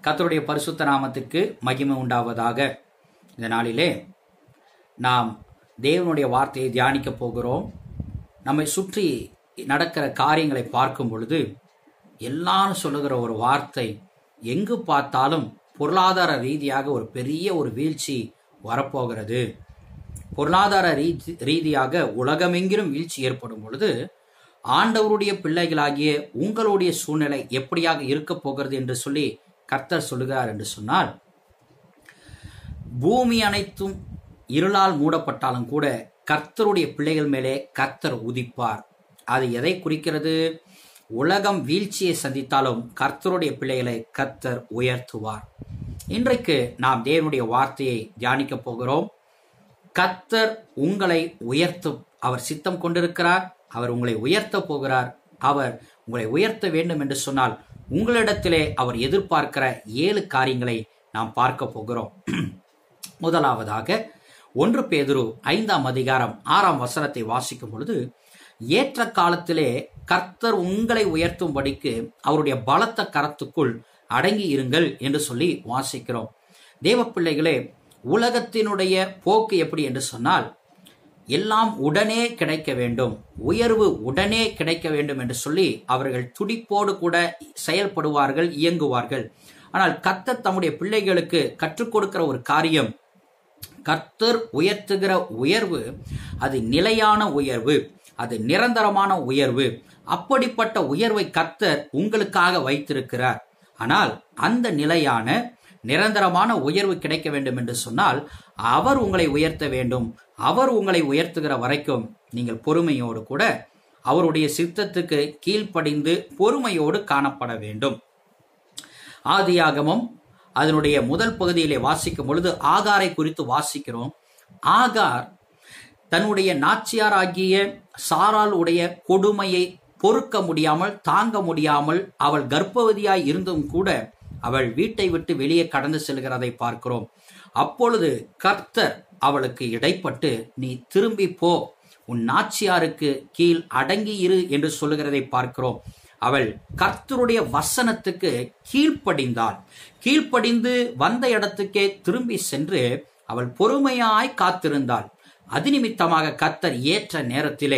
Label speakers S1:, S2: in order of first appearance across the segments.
S1: கர்த்தருடைய பரிசுத்த நாமத்திற்கு மகிமை உண்டாவதாக இந்த நாளிலே நாம் தேவனுடைய வார்த்தையை தியானிக்க போகிறோம் நம்மை சுற்றி நடக்கிற காரியங்களை பார்க்கும் பொழுது எல்லாரும் சொல்லுகிற ஒரு வார்த்தை எங்கு பார்த்தாலும் பொருளாதார ரீதியாக ஒரு பெரிய ஒரு வீழ்ச்சி வரப்போகிறது பொருளாதார ரீதி ரீதியாக உலகமெங்கிலும் வீழ்ச்சி ஏற்படும் பொழுது ஆண்டவருடைய பிள்ளைகளாகிய உங்களுடைய சூழ்நிலை எப்படியாக இருக்க போகிறது என்று சொல்லி கர்த்தர் சொல்லுகிறார் என்று சொன்னால் பூமி அனைத்தும் இருளால் மூடப்பட்டாலும் கூட கர்த்தருடைய பிள்ளைகள் மேலே கர்த்தர் உதிப்பார் அது எதை குறிக்கிறது உலகம் வீழ்ச்சியை சந்தித்தாலும் கர்த்தருடைய பிள்ளைகளை கர்த்தர் உயர்த்துவார் இன்றைக்கு நாம் தேவனுடைய வார்த்தையை தியானிக்க போகிறோம் கர்த்தர் உங்களை உயர்த்தும் அவர் சித்தம் கொண்டிருக்கிறார் அவர் உங்களை உயர்த்த போகிறார் அவர் உங்களை உயர்த்த வேண்டும் என்று சொன்னால் உங்களிடத்திலே அவர் எதிர்பார்க்கிற ஏழு காரியங்களை நாம் பார்க்க போகிறோம் முதலாவதாக ஒன்று பேதுரு ஐந்தாம் அதிகாரம் ஆறாம் வசனத்தை வாசிக்கும் பொழுது ஏற்ற காலத்திலே கர்த்தர் உங்களை உயர்த்தும்படிக்கு அவருடைய பலத்த கரத்துக்குள் அடங்கி இருங்கள் என்று சொல்லி வாசிக்கிறோம் தேவ பிள்ளைகளே உலகத்தினுடைய போக்கு எப்படி என்று சொன்னால் எல்லாம் உடனே கிடைக்க வேண்டும் உயர்வு உடனே கிடைக்க வேண்டும் என்று சொல்லி அவர்கள் துடிப்போடு கூட செயல்படுவார்கள் இயங்குவார்கள் ஆனால் கர்த்தர் தம்முடைய பிள்ளைகளுக்கு கற்றுக் கொடுக்கிற ஒரு காரியம் கர்த்தர் உயர்த்துகிற உயர்வு அது நிலையான உயர்வு அது நிரந்தரமான உயர்வு அப்படிப்பட்ட உயர்வை கர்த்தர் உங்களுக்காக வைத்திருக்கிறார் ஆனால் அந்த நிலையான நிரந்தரமான உயர்வு கிடைக்க வேண்டும் என்று சொன்னால் அவர் உங்களை உயர்த்த வேண்டும் அவர் உங்களை உயர்த்துகிற வரைக்கும் நீங்கள் பொறுமையோடு கூட அவருடைய சித்தத்துக்கு கீழ்ப்படிந்து பொறுமையோடு காணப்பட வேண்டும் ஆதியாகமம் அதனுடைய முதல் பகுதியிலே வாசிக்கும் பொழுது ஆகாரை குறித்து வாசிக்கிறோம் ஆகார் தன்னுடைய நாச்சியாராகிய சாரால் உடைய கொடுமையை பொறுக்க முடியாமல் தாங்க முடியாமல் அவள் கர்ப்பவதியாய் இருந்தும் கூட அவள் வீட்டை விட்டு வெளியே கடந்து செல்கிறதை பார்க்கிறோம் அப்பொழுது கர்த்தர் அவளுக்கு இடைப்பட்டு நீ திரும்பி போ உன் நாச்சியாருக்கு கீழ் அடங்கி இரு என்று சொல்லுகிறதை பார்க்கிறோம் அவள் கர்த்தருடைய வசனத்துக்கு கீழ்ப்படிந்தாள் கீழ்ப்படிந்து வந்த இடத்துக்கே திரும்பி சென்று அவள் பொறுமையாய் காத்திருந்தாள் அது நிமித்தமாக கர்த்தர் ஏற்ற நேரத்திலே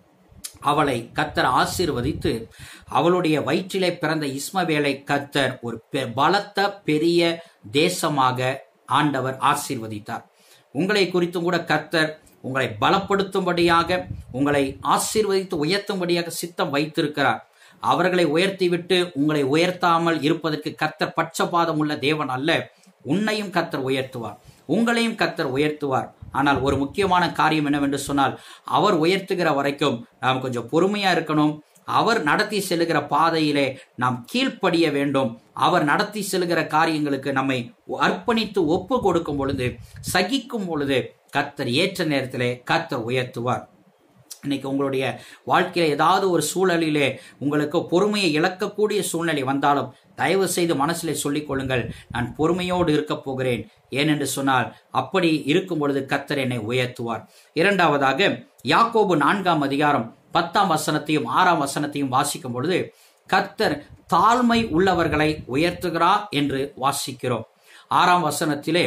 S1: அவளை கத்தர் ஆசீர்வதித்து அவளுடைய வயிற்றிலே பிறந்த இஸ்மவேலை கத்தர் ஒரு பலத்த பெரிய தேசமாக ஆண்டவர் ஆசீர்வதித்தார் உங்களை குறித்தும் கூட கர்த்தர் உங்களை பலப்படுத்தும்படியாக உங்களை ஆசீர்வதித்து உயர்த்தும்படியாக சித்தம் வைத்திருக்கிறார் அவர்களை உயர்த்திவிட்டு உங்களை உயர்த்தாமல் இருப்பதற்கு கர்த்தர் பட்சபாதம் உள்ள தேவன் அல்ல உன்னையும் கர்த்தர் உயர்த்துவார் உங்களையும் கர்த்தர் உயர்த்துவார் ஆனால் ஒரு முக்கியமான காரியம் என்னவென்று சொன்னால் அவர் உயர்த்துகிற வரைக்கும் நாம் கொஞ்சம் பொறுமையா இருக்கணும் அவர் நடத்தி செல்லுகிற பாதையிலே நாம் கீழ்ப்படிய வேண்டும் அவர் நடத்தி செல்கிற காரியங்களுக்கு நம்மை அர்ப்பணித்து ஒப்பு கொடுக்கும் பொழுது சகிக்கும் பொழுது கத்தர் ஏற்ற நேரத்திலே கத்தர் உயர்த்துவார் இன்னைக்கு உங்களுடைய வாழ்க்கையில ஏதாவது ஒரு சூழலிலே உங்களுக்கு பொறுமையை இழக்கக்கூடிய சூழ்நிலை வந்தாலும் தயவு செய்து மனசிலே சொல்லிக் கொள்ளுங்கள் நான் பொறுமையோடு இருக்க போகிறேன் ஏனென்று சொன்னால் அப்படி இருக்கும் பொழுது கத்தர் என்னை உயர்த்துவார் இரண்டாவதாக யாக்கோபு நான்காம் அதிகாரம் பத்தாம் வசனத்தையும் ஆறாம் வசனத்தையும் வாசிக்கும் பொழுது கர்த்தர் தாழ்மை உள்ளவர்களை உயர்த்துகிறார் என்று வாசிக்கிறோம் ஆறாம் வசனத்திலே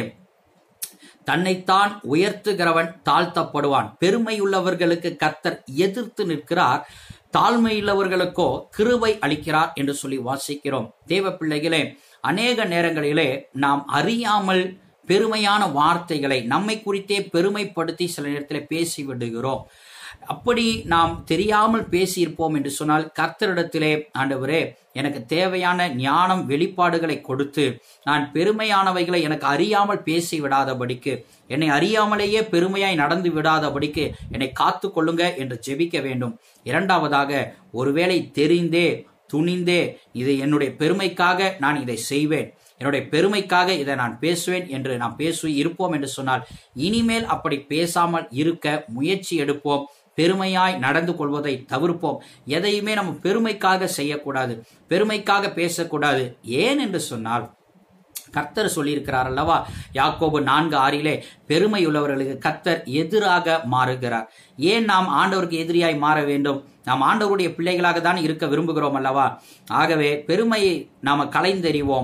S1: தன்னைத்தான் உயர்த்துகிறவன் தாழ்த்தப்படுவான் பெருமையுள்ளவர்களுக்கு கர்த்தர் எதிர்த்து நிற்கிறார் தாழ்மையுள்ளவர்களுக்கோ கிருவை அளிக்கிறார் என்று சொல்லி வாசிக்கிறோம் தேவ பிள்ளைகளே அநேக நேரங்களிலே நாம் அறியாமல் பெருமையான வார்த்தைகளை நம்மை குறித்தே பெருமைப்படுத்தி சில நேரத்தில் பேசி விடுகிறோம் அப்படி நாம் தெரியாமல் பேசியிருப்போம் என்று சொன்னால் கர்த்தரிடத்திலே ஆண்டவரே எனக்கு தேவையான ஞானம் வெளிப்பாடுகளை கொடுத்து நான் பெருமையானவைகளை எனக்கு அறியாமல் பேசி விடாதபடிக்கு என்னை அறியாமலேயே பெருமையாய் நடந்து விடாதபடிக்கு என்னை காத்து கொள்ளுங்க என்று ஜெபிக்க வேண்டும் இரண்டாவதாக ஒருவேளை தெரிந்தே துணிந்தே இது என்னுடைய பெருமைக்காக நான் இதை செய்வேன் என்னுடைய பெருமைக்காக இதை நான் பேசுவேன் என்று நாம் பேசி இருப்போம் என்று சொன்னால் இனிமேல் அப்படி பேசாமல் இருக்க முயற்சி எடுப்போம் பெருமையாய் நடந்து கொள்வதை தவிர்ப்போம் எதையுமே நம்ம பெருமைக்காக செய்யக்கூடாது பெருமைக்காக பேசக்கூடாது ஏன் என்று சொன்னால் கர்த்தர் சொல்லியிருக்கிறார் அல்லவா யாக்கோபு நான்கு ஆறிலே பெருமை உள்ளவர்களுக்கு கர்த்தர் எதிராக மாறுகிறார் ஏன் நாம் ஆண்டவருக்கு எதிரியாய் மாற வேண்டும் நாம் ஆண்டவருடைய பிள்ளைகளாக தான் இருக்க விரும்புகிறோம் அல்லவா ஆகவே பெருமையை நாம கலைந்தெறிவோம்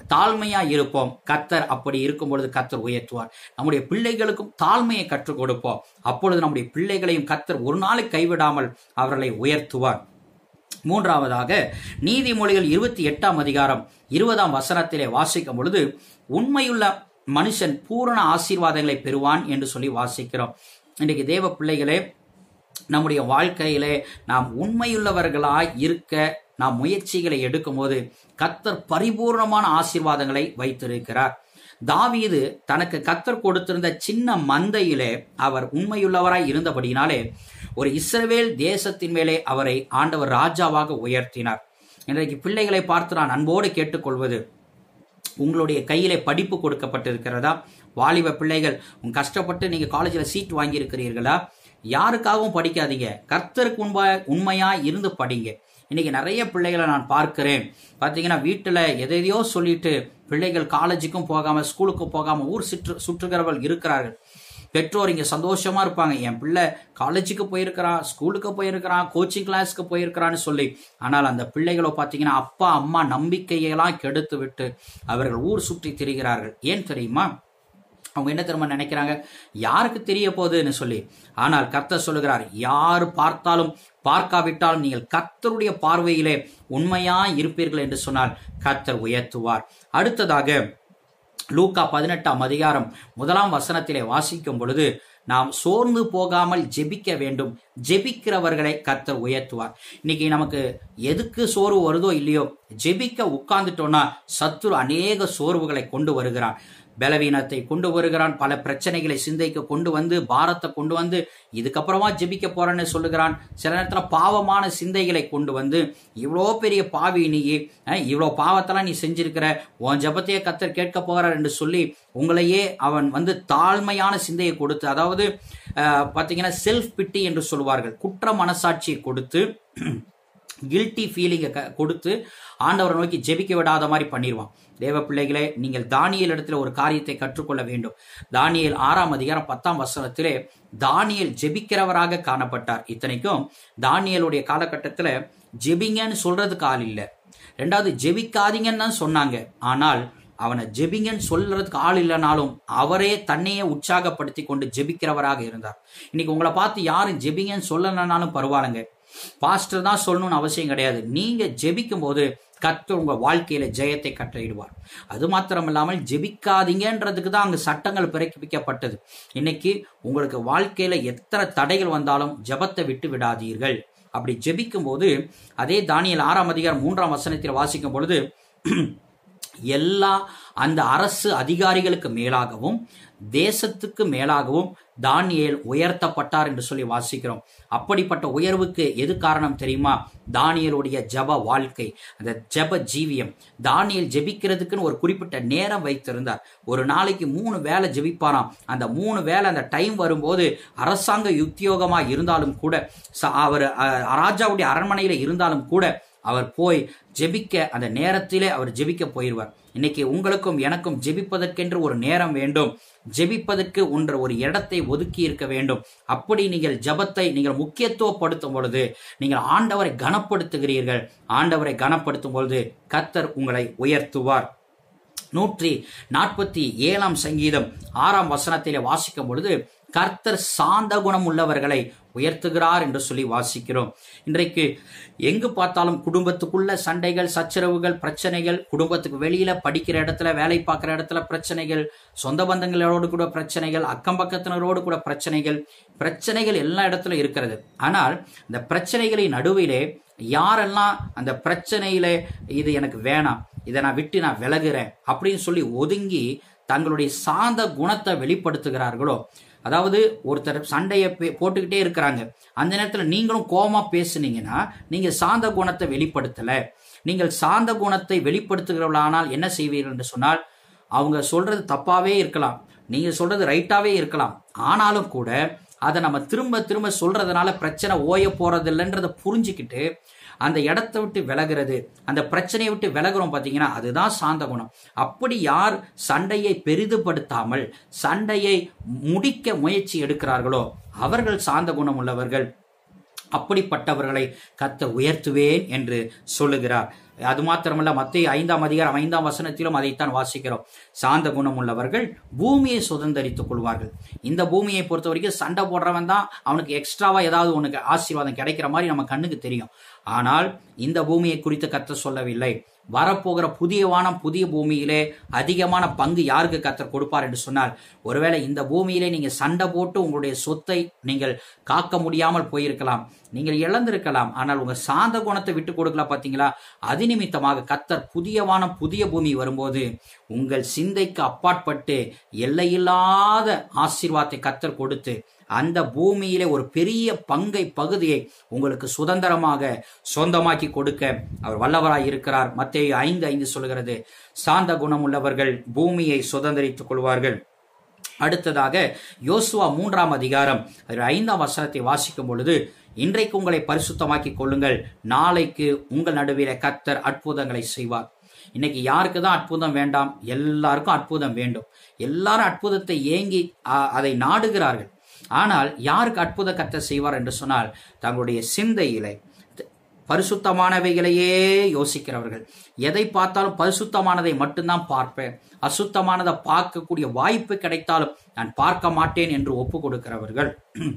S1: தாழ்மையா இருப்போம் கத்தர் அப்படி இருக்கும் பொழுது கத்தர் உயர்த்துவார் நம்முடைய பிள்ளைகளுக்கும் தாழ்மையை கற்றுக் கொடுப்போம் அப்பொழுது நம்முடைய பிள்ளைகளையும் கத்தர் ஒரு நாளுக்கு கைவிடாமல் அவர்களை உயர்த்துவார் மூன்றாவதாக நீதிமொழிகள் இருபத்தி எட்டாம் அதிகாரம் இருபதாம் வசனத்திலே வாசிக்கும் பொழுது உண்மையுள்ள மனுஷன் பூரண ஆசீர்வாதங்களை பெறுவான் என்று சொல்லி வாசிக்கிறோம் இன்றைக்கு தேவ பிள்ளைகளே நம்முடைய வாழ்க்கையிலே நாம் உண்மையுள்ளவர்களாய் இருக்க நாம் முயற்சிகளை எடுக்கும்போது கத்தர் பரிபூர்ணமான ஆசீர்வாதங்களை வைத்திருக்கிறார் தாவீது தனக்கு கத்தர் கொடுத்திருந்த சின்ன மந்தையிலே அவர் உண்மையுள்ளவராய் இருந்தபடியினாலே ஒரு இஸ்ரவேல் தேசத்தின் மேலே அவரை ஆண்டவர் ராஜாவாக உயர்த்தினார் இன்றைக்கு பிள்ளைகளை பார்த்து நான் அன்போடு கேட்டுக்கொள்வது உங்களுடைய கையிலே படிப்பு கொடுக்கப்பட்டிருக்கிறதா வாலிப பிள்ளைகள் உங்க கஷ்டப்பட்டு நீங்க காலேஜில் சீட் வாங்கியிருக்கிறீர்களா யாருக்காகவும் படிக்காதீங்க கர்த்தருக்கு உண்மை உண்மையா இருந்து படிங்க இன்னைக்கு நிறைய பிள்ளைகளை நான் பார்க்கிறேன் பார்த்தீங்கன்னா வீட்டில் எதையோ சொல்லிட்டு பிள்ளைகள் காலேஜுக்கும் போகாம ஸ்கூலுக்கும் போகாம ஊர் சுற்று சுற்றுகிறவர்கள் இருக்கிறார்கள் பெற்றோர் இங்கே சந்தோஷமா இருப்பாங்க என் பிள்ளை காலேஜுக்கு போயிருக்கிறான் ஸ்கூலுக்கு போயிருக்கிறான் கோச்சிங் கிளாஸ்க்கு போயிருக்கிறான்னு சொல்லி ஆனால் அந்த பிள்ளைகளோ பார்த்தீங்கன்னா அப்பா அம்மா நம்பிக்கையெல்லாம் கெடுத்து விட்டு அவர்கள் ஊர் சுற்றி திரிகிறார்கள் ஏன் தெரியுமா அவங்க என்ன தெரியுமா நினைக்கிறாங்க யாருக்கு தெரிய போகுதுன்னு சொல்லி ஆனால் கர்த்தர் சொல்லுகிறார் யார் பார்த்தாலும் பார்க்காவிட்டாலும் நீங்கள் கர்த்தருடைய பார்வையிலே உண்மையா இருப்பீர்கள் என்று சொன்னால் கர்த்தர் உயர்த்துவார் அடுத்ததாக லூக்கா பதினெட்டாம் அதிகாரம் முதலாம் வசனத்திலே வாசிக்கும் பொழுது நாம் சோர்ந்து போகாமல் ஜெபிக்க வேண்டும் ஜெபிக்கிறவர்களை கர்த்தர் உயர்த்துவார் இன்னைக்கு நமக்கு எதுக்கு சோர்வு வருதோ இல்லையோ ஜெபிக்க உட்கார்ந்துட்டோம்னா சத்துரு அநேக சோர்வுகளை கொண்டு வருகிறான் பலவீனத்தை கொண்டு வருகிறான் பல பிரச்சனைகளை சிந்தைக்கு கொண்டு வந்து பாரத்தை கொண்டு வந்து இதுக்கப்புறமா ஜெபிக்க போறேன்னு சொல்லுகிறான் சில நேரத்தில் பாவமான சிந்தைகளை கொண்டு வந்து இவ்வளோ பெரிய பாவி நீ அஹ், இவ்வளோ பாவத்தெல்லாம் நீ செஞ்சிருக்கிற உன் ஜெபத்தையே கத்தர் கேட்க போகிறார் என்று சொல்லி உங்களையே அவன் வந்து தாழ்மையான சிந்தையை கொடுத்து அதாவது அஹ், பார்த்தீங்கன்னா செல்ஃப் பிட்டி என்று சொல்லுவார்கள் குற்ற மனசாட்சியை கொடுத்து கில்ட்டி ஃபீலிங்கை க கொடுத்து ஆண்டவரை நோக்கி ஜெபிக்க விடாத மாதிரி பண்ணிடுவான் தேவ பிள்ளைகளே நீங்கள் தானியல் இடத்துல ஒரு காரியத்தை கற்றுக்கொள்ள வேண்டும் தானியல் ஆறாம் அதிகாரம் பத்தாம் வசனத்திலே தானியல் ஜெபிக்கிறவராக காணப்பட்டார் இத்தனைக்கும் தானியலுடைய காலகட்டத்தில் ஜெபிங்கன்னு சொல்றதுக்கு ஆள் இல்லை ரெண்டாவது ஜெபிக்காதீங்கன்னு தான் சொன்னாங்க ஆனால் அவனை ஜெபிங்கன்னு சொல்றதுக்கு ஆள் இல்லைனாலும் அவரே தன்னையே உற்சாகப்படுத்தி கொண்டு ஜெபிக்கிறவராக இருந்தார் இன்னைக்கு உங்களை பார்த்து யாரும் ஜெபிங்கன்னு சொல்லலைனாலும் பரவாயில்லைங்க பாஸ்டர் தான் சொல்லணும்னு அவசியம் கிடையாது நீங்க ஜெபிக்கும் போது கர்த்தர் உங்க வாழ்க்கையில ஜெயத்தை கட்டளையிடுவார் அது மாத்திரம் இல்லாமல் ஜெபிக்காதீங்கன்றதுக்கு தான் அங்க சட்டங்கள் பிறப்பிக்கப்பட்டது இன்னைக்கு உங்களுக்கு வாழ்க்கையில எத்தனை தடைகள் வந்தாலும் ஜெபத்தை விட்டு விடாதீர்கள் அப்படி ஜெபிக்கும் போது அதே தானியல் ஆறாம் அதிகாரம் மூன்றாம் வசனத்தில் வாசிக்கும் பொழுது எல்லா அந்த அரசு அதிகாரிகளுக்கு மேலாகவும் தேசத்துக்கு மேலாகவும் தானியேல் உயர்த்தப்பட்டார் என்று சொல்லி வாசிக்கிறோம் அப்படிப்பட்ட உயர்வுக்கு எது காரணம் தெரியுமா தானியலுடைய ஜப வாழ்க்கை அந்த ஜப ஜீவியம் தானியல் ஜெபிக்கிறதுக்குன்னு ஒரு குறிப்பிட்ட நேரம் வைத்திருந்தார் ஒரு நாளைக்கு மூணு வேலை ஜெபிப்பாராம் அந்த மூணு வேலை அந்த டைம் வரும்போது அரசாங்க உத்தியோகமா இருந்தாலும் கூட ச- அவர் அஹ், ராஜாவுடைய அரண்மனையில இருந்தாலும் கூட அவர் போய் ஜெபிக்க அந்த நேரத்திலே அவர் ஜெபிக்க போயிடுவார் இன்னைக்கு உங்களுக்கும் எனக்கும் ஜெபிப்பதற்கென்று ஒரு நேரம் வேண்டும் ஜெபிப்பதற்கு ஒன்ற ஒரு இடத்தை ஒதுக்கி இருக்க வேண்டும் அப்படி நீங்கள் ஜெபத்தை நீங்கள் முக்கியத்துவப்படுத்தும் பொழுது நீங்கள் ஆண்டவரை கனப்படுத்துகிறீர்கள் ஆண்டவரை கனப்படுத்தும் பொழுது கர்த்தர் உங்களை உயர்த்துவார் நூற்றி நாற்பத்தி ஏழாம் சங்கீதம் ஆறாம் வசனத்திலே வாசிக்கும் பொழுது கர்த்தர் சாந்த குணம் உள்ளவர்களை உயர்த்துகிறார் என்று சொல்லி வாசிக்கிறோம் இன்றைக்கு எங்கு பார்த்தாலும் குடும்பத்துக்குள்ள சண்டைகள் சச்சரவுகள் பிரச்சனைகள் குடும்பத்துக்கு வெளியில படிக்கிற இடத்துல வேலை பார்க்குற இடத்துல பிரச்சனைகள் சொந்த பந்தங்களோடு கூட பிரச்சனைகள் அக்கம் பக்கத்தினரோடு கூட பிரச்சனைகள் பிரச்சனைகள் எல்லா இடத்துல இருக்கிறது ஆனால் இந்த பிரச்சனைகளின் நடுவிலே யாரெல்லாம் அந்த பிரச்சனையில இது எனக்கு வேணாம் இதை நான் விட்டு நான் விலகுறேன் அப்படின்னு சொல்லி ஒதுங்கி தங்களுடைய சாந்த குணத்தை வெளிப்படுத்துகிறார்களோ அதாவது ஒருத்தர் சண்டையை பே- போட்டுக்கிட்டே இருக்கிறாங்க அந்த நேரத்தில் நீங்களும் கோமா பேசுனீங்கன்னா நீங்க சாந்த குணத்தை வெளிப்படுத்தல நீங்கள் சாந்த குணத்தை வெளிப்படுத்துகிறவர்களானால் என்ன செய்வீர்கள் என்று சொன்னால் அவங்க சொல்றது தப்பாவே இருக்கலாம் நீங்க சொல்றது ரைட்டாவே இருக்கலாம் ஆனாலும் கூட அதை நம்ம திரும்ப திரும்ப சொல்றதுனால பிரச்சனை ஓய போறதில்லைன்றத புரிஞ்சுக்கிட்டு அந்த இடத்தை விட்டு விலகிறது அந்த பிரச்சனையை விட்டு விலகுறோம் பார்த்தீங்கன்னா அதுதான் சாந்த குணம் அப்படி யார் சண்டையை பெரிதுபடுத்தாமல் சண்டையை முடிக்க முயற்சி எடுக்கிறார்களோ அவர்கள் சாந்த குணம் உள்ளவர்கள் அப்படிப்பட்டவர்களை கத்த உயர்த்துவேன் என்று சொல்லுகிறார் அது மாத்திரமல்ல மத்திய ஐந்தாம் அதிகாரம் ஐந்தாம் வசனத்திலும் அதைத்தான் வாசிக்கிறோம் சாந்த குணம் உள்ளவர்கள் பூமியை சுதந்தரித்துக் கொள்வார்கள் இந்த பூமியை பொறுத்த வரைக்கும் சண்டை போடுறவன் தான் அவனுக்கு எக்ஸ்ட்ராவா ஏதாவது உனக்கு ஆசீர்வாதம் கிடைக்கிற மாதிரி நம்ம கண்ணுக்கு தெரியும் ஆனால் இந்த பூமியை குறித்து கத்த சொல்லவில்லை வரப்போகிற புதிய வானம் புதிய பூமியிலே அதிகமான பங்கு யாருக்கு கத்தர் கொடுப்பார் என்று சொன்னால் ஒருவேளை இந்த பூமியிலே நீங்க சண்டை போட்டு உங்களுடைய சொத்தை நீங்கள் காக்க முடியாமல் போயிருக்கலாம் நீங்கள் இழந்திருக்கலாம் ஆனால் உங்க சாந்த குணத்தை விட்டு கொடுக்கல பாத்தீங்களா அது நிமித்தமாக கத்தர் புதிய வானம் புதிய பூமி வரும்போது உங்கள் சிந்தைக்கு அப்பாற்பட்டு எல்லையில்லாத ஆசீர்வாதத்தை கத்தர் கொடுத்து அந்த பூமியிலே ஒரு பெரிய பங்கை பகுதியை உங்களுக்கு சுதந்திரமாக சொந்தமாக்கி கொடுக்க அவர் வல்லவராய் இருக்கிறார் மத்திய ஐந்து ஐந்து சொல்கிறது சாந்த குணம் உள்ளவர்கள் பூமியை சுதந்திரித்துக் கொள்வார்கள் அடுத்ததாக யோசுவா மூன்றாம் அதிகாரம் அதில் ஐந்தாம் வசனத்தை வாசிக்கும் பொழுது இன்றைக்கு உங்களை பரிசுத்தமாக்கி கொள்ளுங்கள் நாளைக்கு உங்கள் நடுவிலே கத்தர் அற்புதங்களை செய்வார் இன்னைக்கு யாருக்கு தான் அற்புதம் வேண்டாம் எல்லாருக்கும் அற்புதம் வேண்டும் எல்லாரும் அற்புதத்தை ஏங்கி ஆ, அதை நாடுகிறார்கள் ஆனால் யாருக்கு அற்புத கத்த செய்வார் என்று சொன்னால் தங்களுடைய சிந்தையிலே பரிசுத்தமானவைகளையே யோசிக்கிறவர்கள் எதை பார்த்தாலும் பரிசுத்தமானதை மட்டும்தான் பார்ப்பேன் அசுத்தமானதை பார்க்கக்கூடிய வாய்ப்பு கிடைத்தாலும் நான் பார்க்க மாட்டேன் என்று ஒப்பு கொடுக்கிறவர்கள்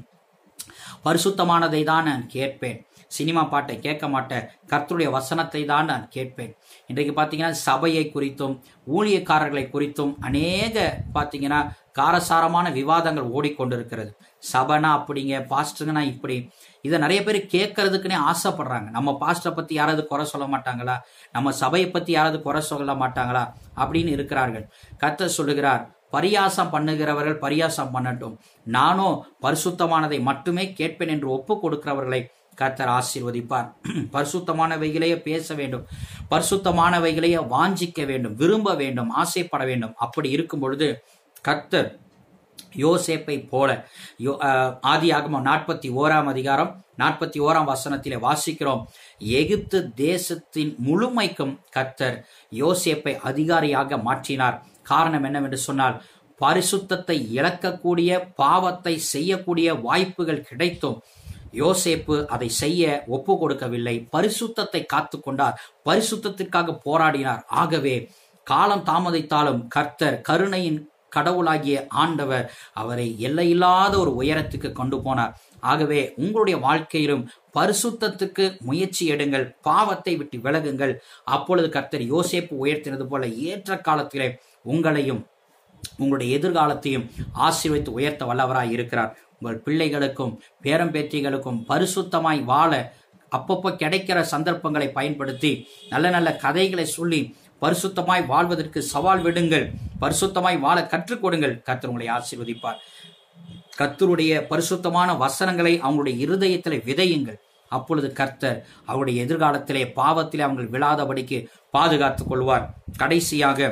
S1: பரிசுத்தமானதை தான் நான் கேட்பேன் சினிமா பாட்டை கேட்க மாட்டேன் கர்த்தருடைய வசனத்தை தான் நான் கேட்பேன் இன்றைக்கு பார்த்தீங்கன்னா சபையை குறித்தும் ஊழியக்காரர்களை குறித்தும் அநேக பார்த்தீங்கன்னா காரசாரமான விவாதங்கள் ஓடிக்கொண்டிருக்கிறது சபைனா அப்படிங்க பாஸ்டருங்கன்னா இப்படி இதை நிறைய பேர் கேட்கறதுக்குன்னே ஆசைப்படுறாங்க நம்ம பாஸ்டரை பத்தி யாராவது குறை சொல்ல மாட்டாங்களா நம்ம சபையை பத்தி யாராவது குறை சொல்ல மாட்டாங்களா அப்படின்னு இருக்கிறார்கள் கர்த்தர் சொல்லுகிறார் பரியாசம் பண்ணுகிறவர்கள் பரியாசம் பண்ணட்டும் நானோ பரிசுத்தமானதை மட்டுமே கேட்பேன் என்று ஒப்பு கொடுக்கிறவர்களை கர்த்தர் ஆசீர்வதிப்பார் பரிசுத்தமானவைகளையே பேச வேண்டும் பரிசுத்தமானவைகளையே வாஞ்சிக்க வேண்டும் விரும்ப வேண்டும் ஆசைப்பட வேண்டும் அப்படி இருக்கும் பொழுது கர்த்தர் யோசேப்பை போல யோ ஆதியாகமம் நாற்பத்தி ஓராம் அதிகாரம் நாற்பத்தி ஓராம் வசனத்திலே வாசிக்கிறோம் எகிப்து தேசத்தின் முழுமைக்கும் கர்த்தர் யோசேப்பை அதிகாரியாக மாற்றினார் காரணம் என்னவென்று சொன்னால் பரிசுத்தத்தை இழக்கக்கூடிய பாவத்தை செய்யக்கூடிய வாய்ப்புகள் கிடைத்தும் யோசேப்பு அதை செய்ய ஒப்பு கொடுக்கவில்லை பரிசுத்தத்தை காத்து கொண்டார் பரிசுத்தத்திற்காக போராடினார் ஆகவே காலம் தாமதித்தாலும் கர்த்தர் கருணையின் கடவுளாகிய ஆண்டவர் அவரை எல்லையில்லாத ஒரு உயரத்துக்கு கொண்டு போனார் ஆகவே உங்களுடைய வாழ்க்கையிலும் பரிசுத்தத்துக்கு முயற்சி எடுங்கள் பாவத்தை விட்டு விலகுங்கள் அப்பொழுது கர்த்தர் யோசேப்பு உயர்த்தினது போல ஏற்ற காலத்திலே உங்களையும் உங்களுடைய எதிர்காலத்தையும் ஆசீர்வதித்து உயர்த்த வல்லவராய் இருக்கிறார் உங்கள் பிள்ளைகளுக்கும் பேரம்பேத்திகளுக்கும் பரிசுத்தமாய் வாழ அப்பப்போ கிடைக்கிற சந்தர்ப்பங்களை பயன்படுத்தி நல்ல நல்ல கதைகளை சொல்லி பரிசுத்தமாய் வாழ்வதற்கு சவால் விடுங்கள் பரிசுத்தமாய் வாழ கற்றுக் கொடுங்கள் கர்த்தர் உங்களை ஆசீர்வதிப்பார் கர்த்தருடைய பரிசுத்தமான வசனங்களை அவங்களுடைய இருதயத்தில் விதையுங்கள் அப்பொழுது கர்த்தர் அவருடைய எதிர்காலத்திலே பாவத்திலே அவங்கள் விழாதபடிக்கு பாதுகாத்துக் கொள்வார் கடைசியாக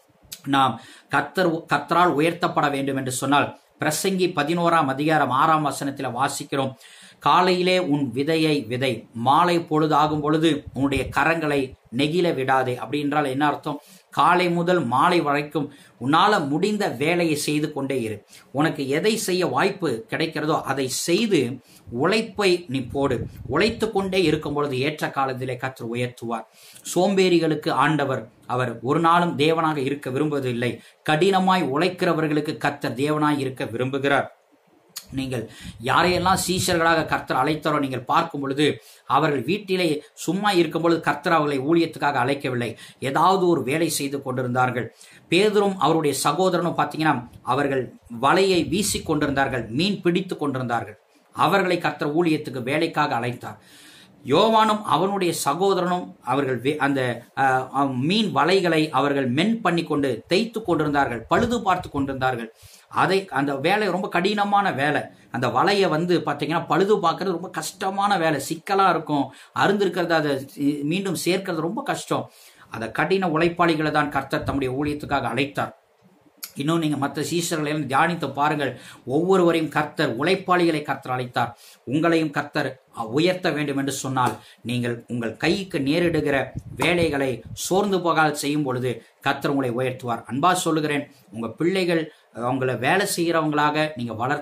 S1: நாம் கர்த்தர் கர்த்தரால் உயர்த்தப்பட வேண்டும் என்று சொன்னால் பிரசங்கி பதினோராம் அதிகாரம் ஆறாம் வசனத்தில் வாசிக்கிறோம் காலையிலே உன் விதையை விதை மாலை பொழுதாகும் பொழுது உன்னுடைய கரங்களை நெகிழ விடாதே அப்படின்றால் என்ன அர்த்தம் காலை முதல் மாலை வரைக்கும் உன்னால முடிந்த வேலையை செய்து கொண்டே இரு உனக்கு எதை செய்ய வாய்ப்பு கிடைக்கிறதோ அதை செய்து உழைப்பை நீ போடு உழைத்து கொண்டே இருக்கும் பொழுது ஏற்ற காலத்திலே கற்று உயர்த்துவார் சோம்பேறிகளுக்கு ஆண்டவர் அவர் ஒரு நாளும் தேவனாக இருக்க விரும்புவதில்லை கடினமாய் உழைக்கிறவர்களுக்கு கர்த்தர் தேவனாய் இருக்க விரும்புகிறார் நீங்கள் யாரையெல்லாம் சீஷர்களாக கர்த்தர் அழைத்தாரோ நீங்கள் பார்க்கும் பொழுது அவர்கள் வீட்டிலே சும்மா இருக்கும் பொழுது கர்த்தர் அவர்களை ஊழியத்துக்காக அழைக்கவில்லை ஏதாவது ஒரு வேலை செய்து கொண்டிருந்தார்கள் பேதரும் அவருடைய சகோதரனும் பார்த்தீங்கன்னா அவர்கள் வலையை வீசி கொண்டிருந்தார்கள் மீன் பிடித்து கொண்டிருந்தார்கள் அவர்களை கர்த்தர் ஊழியத்துக்கு வேலைக்காக அழைத்தார் யோவானும் அவனுடைய சகோதரனும் அவர்கள் வே- அந்த அஹ், அஹ், மீன் வலைகளை அவர்கள் மென் பண்ணி கொண்டு தேய்த்து கொண்டிருந்தார்கள் பழுது பார்த்து கொண்டிருந்தார்கள் அதை அந்த வேலை ரொம்ப கடினமான வேலை அந்த வலையை வந்து பார்த்தீங்கன்னா பழுது பார்க்கறது ரொம்ப கஷ்டமான வேலை சிக்கலா இருக்கும் அருந்திருக்கிறது அதை சி- மீண்டும் சேர்க்கிறது ரொம்ப கஷ்டம் அந்த கடின உழைப்பாளிகளை தான் கர்த்தர் தம்முடைய ஊழியத்துக்காக அழைத்தார் இன்னும் நீங்க மற்ற சீஷர்களை எல்லாம் தியானித்து பாருங்கள் ஒவ்வொருவரையும் கர்த்தர் உழைப்பாளிகளை கர்த்தர் அழைத்தார் உங்களையும் கர்த்தர் உயர்த்த வேண்டும் என்று சொன்னால் நீங்கள் உங்கள் கைக்கு நேரிடுகிற வேலைகளை சோர்ந்து போகால் செய்யும் பொழுது கர்த்தர் உங்களை உயர்த்துவார் அன்பா சொல்லுகிறேன் உங்க பிள்ளைகள் அவங்கள வேலை செய்கிறவங்களாக நீங்க வளர்க்கணும்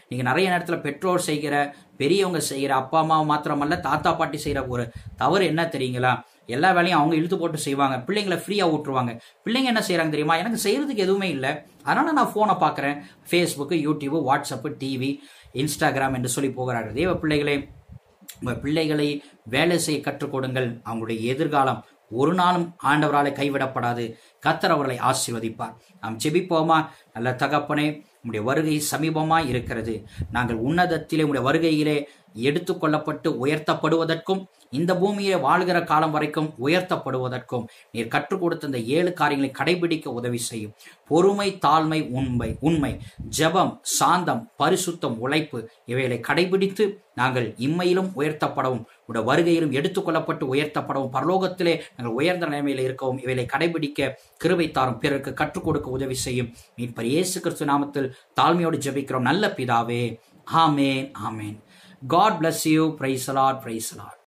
S1: நீங்க நிறைய நேரத்துல பெற்றோர் செய்கிற பெரியவங்க செய்கிற அப்பா அம்மா மாத்திரமல்ல தாத்தா பாட்டி செய்கிற ஒரு தவறு என்ன தெரியுங்களா எல்லா வேலையும் அவங்க இழுத்து போட்டு செய்வாங்க பிள்ளைங்களை ஃப்ரீயா விட்டுருவாங்க பிள்ளைங்க என்ன செய்றாங்க தெரியுமா எனக்கு செய்யறதுக்கு எதுவுமே இல்லை அதனால நான் போனை பார்க்கறேன் Facebook YouTube WhatsApp TV Instagram என்று சொல்லி போகிறார்கள் தேவ பிள்ளைகளே உங்க பிள்ளைகளை வேலை செய்ய கற்றுக் கொடுங்கள் அவங்களுடைய எதிர்காலம் ஒரு நாளும் ஆண்டவராலே கைவிடப்படாது கத்தர் அவர்களை ஆசீர்வதிப்பார் நாம் ஜெபிப்போமா நல்ல தகப்பனே உம்முடைய வருகை சமீபமா இருக்கிறது நாங்கள் உன்னதத்திலே உம்முடைய வருகையிலே எடுத்துக்கொள்ளப்பட்டு உயர்த்தப்படுவதற்கும் இந்த பூமியிலே வாழ்கிற காலம் வரைக்கும் உயர்த்தப்படுவதற்கும் நீர் கற்றுக் கொடுத்த இந்த ஏழு காரியங்களை கடைபிடிக்க உதவி செய்யும் பொறுமை தாழ்மை உண்மை உண்மை ஜெபம் சாந்தம் பரிசுத்தம் உழைப்பு இவைகளை கடைபிடித்து நாங்கள் இம்மையிலும் உயர்த்தப்படவும் உடைய வருகையிலும் எடுத்துக்கொள்ளப்பட்டு உயர்த்தப்படவும் பரலோகத்திலே நாங்கள் உயர்ந்த நிலைமையில் இருக்கவும் இவைகளை கடைபிடிக்க கிருபை தாரும் பிறருக்கு கற்றுக் கொடுக்க உதவி செய்யும் மீட்பர் இயேசு கிறிஸ்து நாமத்தில் தாழ்மையோடு ஜெபிக்கிறோம் நல்ல பிதாவே ஆமேன் ஆமேன் God bless you praise the lord praise the lord